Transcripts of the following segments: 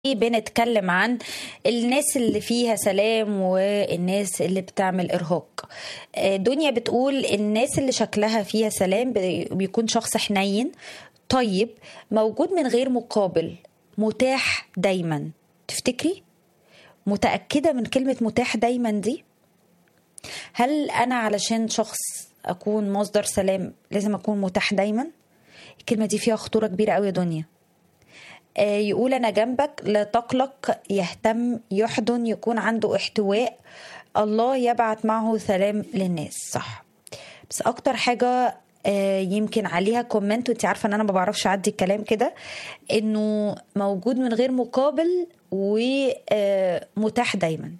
بنتكلم عن الناس اللي فيها سلام والناس اللي بتعمل ارهاق دنيا بتقول الناس اللي شكلها فيها سلام بيكون شخص حنين طيب موجود من غير مقابل متاح دايما تفتكري متأكدة من كلمة متاح دايما دي هل أنا علشان شخص أكون مصدر سلام لازم أكون متاح دايما الكلمة دي فيها خطورة كبيرة قوي يا دنيا يقول أنا جنبك لا تقلق يهتم يحضن يكون عنده احتواء الله يبعت معه سلام للناس صح بس أكتر حاجة يمكن عليها كومنت وانت عارفه ان انا ما بعرفش اعدي الكلام كده انه موجود من غير مقابل ومتاح دايما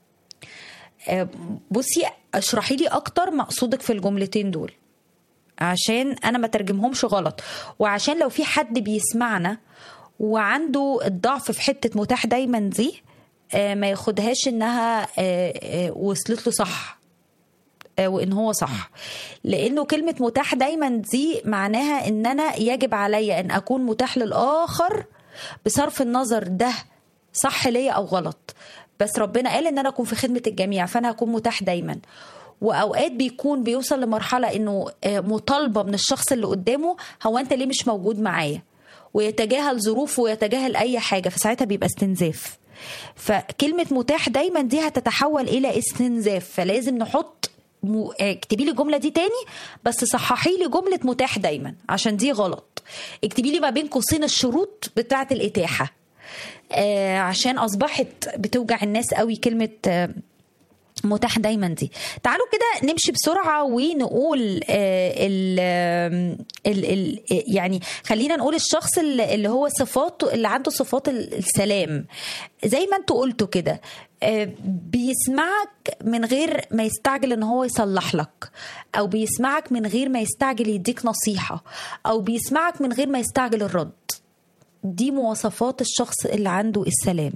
بصي اشرحي لي اكتر مقصودك في الجملتين دول عشان انا ما ترجمهمش غلط وعشان لو في حد بيسمعنا وعنده الضعف في حته متاح دايما دي ما ياخدهاش انها وصلت له صح وان هو صح لانه كلمه متاح دايما دي معناها ان انا يجب عليا ان اكون متاح للاخر بصرف النظر ده صح ليا او غلط بس ربنا قال ان انا اكون في خدمه الجميع فانا هكون متاح دايما واوقات بيكون بيوصل لمرحله انه مطالبه من الشخص اللي قدامه هو انت ليه مش موجود معايا ويتجاهل ظروفه ويتجاهل اي حاجه فساعتها بيبقى استنزاف فكلمه متاح دايما دي هتتحول الى استنزاف فلازم نحط اكتبي لي الجمله دي تاني بس صححي لي جمله متاح دايما عشان دي غلط اكتبي لي ما بين قوسين الشروط بتاعه الاتاحه آه عشان اصبحت بتوجع الناس قوي كلمه آه متاح دايما دي تعالوا كده نمشي بسرعه ونقول آه ال ال ال يعني خلينا نقول الشخص اللي هو صفاته اللي عنده صفات السلام زي ما انتوا قلتوا كده بيسمعك من غير ما يستعجل ان هو يصلح لك او بيسمعك من غير ما يستعجل يديك نصيحه او بيسمعك من غير ما يستعجل الرد دي مواصفات الشخص اللي عنده السلام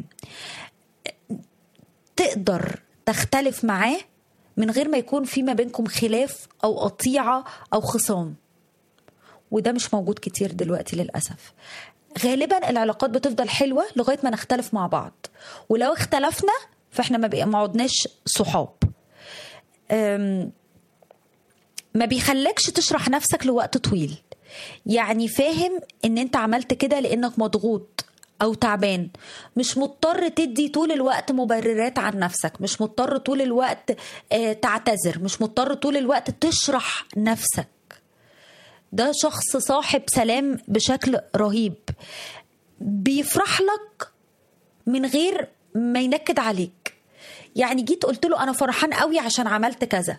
تقدر تختلف معاه من غير ما يكون في ما بينكم خلاف او قطيعه او خصام وده مش موجود كتير دلوقتي للاسف غالبا العلاقات بتفضل حلوه لغايه ما نختلف مع بعض ولو اختلفنا فاحنا ما بقى ما عدناش صحاب ما بيخلكش تشرح نفسك لوقت طويل يعني فاهم ان انت عملت كده لانك مضغوط او تعبان مش مضطر تدي طول الوقت مبررات عن نفسك مش مضطر طول الوقت تعتذر مش مضطر طول الوقت تشرح نفسك ده شخص صاحب سلام بشكل رهيب بيفرح لك من غير ما ينكد عليك يعني جيت قلت له انا فرحان قوي عشان عملت كذا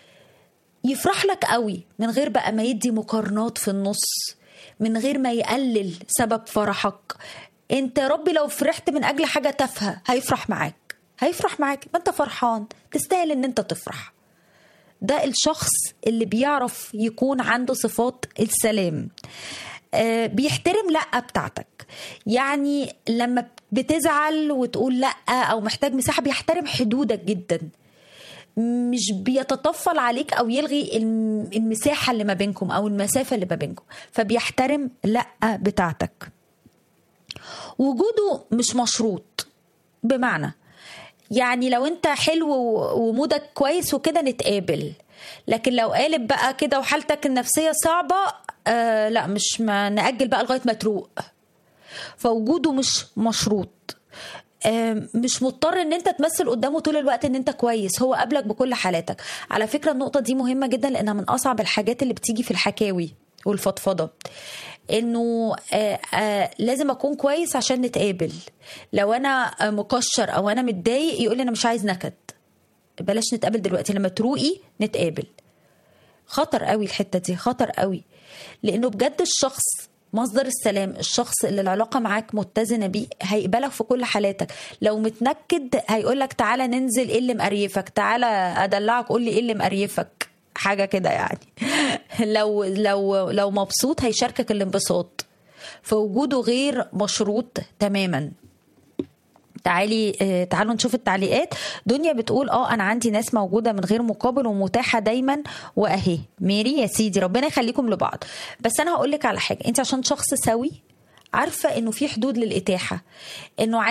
يفرح لك قوي من غير بقى ما يدي مقارنات في النص من غير ما يقلل سبب فرحك انت يا ربي لو فرحت من اجل حاجه تافهه هيفرح معاك هيفرح معاك ما انت فرحان تستاهل ان انت تفرح ده الشخص اللي بيعرف يكون عنده صفات السلام آه بيحترم لا بتاعتك يعني لما بتزعل وتقول لا او محتاج مساحه بيحترم حدودك جدا مش بيتطفل عليك او يلغي المساحه اللي ما بينكم او المسافه اللي ما بينكم فبيحترم لا بتاعتك وجوده مش مشروط بمعنى يعني لو انت حلو ومودك كويس وكده نتقابل لكن لو قالب بقى كده وحالتك النفسية صعبة آه لا مش ما نأجل بقى لغاية ما تروق فوجوده مش مشروط آه مش مضطر ان انت تمثل قدامه طول الوقت ان انت كويس هو قابلك بكل حالاتك على فكرة النقطة دي مهمة جدا لانها من اصعب الحاجات اللي بتيجي في الحكاوي والفضفضة انه آآ آآ لازم اكون كويس عشان نتقابل لو انا مكشر او انا متضايق يقول لي انا مش عايز نكد بلاش نتقابل دلوقتي لما تروقي نتقابل خطر قوي الحته دي خطر قوي لانه بجد الشخص مصدر السلام الشخص اللي العلاقه معاك متزنه بيه هيقبلك في كل حالاتك لو متنكد هيقول لك تعالى ننزل ايه اللي مقريفك تعالى ادلعك قول لي ايه اللي مقريفك حاجه كده يعني لو لو لو مبسوط هيشاركك الانبساط فوجوده غير مشروط تماما تعالي تعالوا نشوف التعليقات دنيا بتقول اه انا عندي ناس موجوده من غير مقابل ومتاحه دايما واهي ميري يا سيدي ربنا يخليكم لبعض بس انا هقول لك على حاجه انت عشان شخص سوي عارفه انه في حدود للاتاحه انه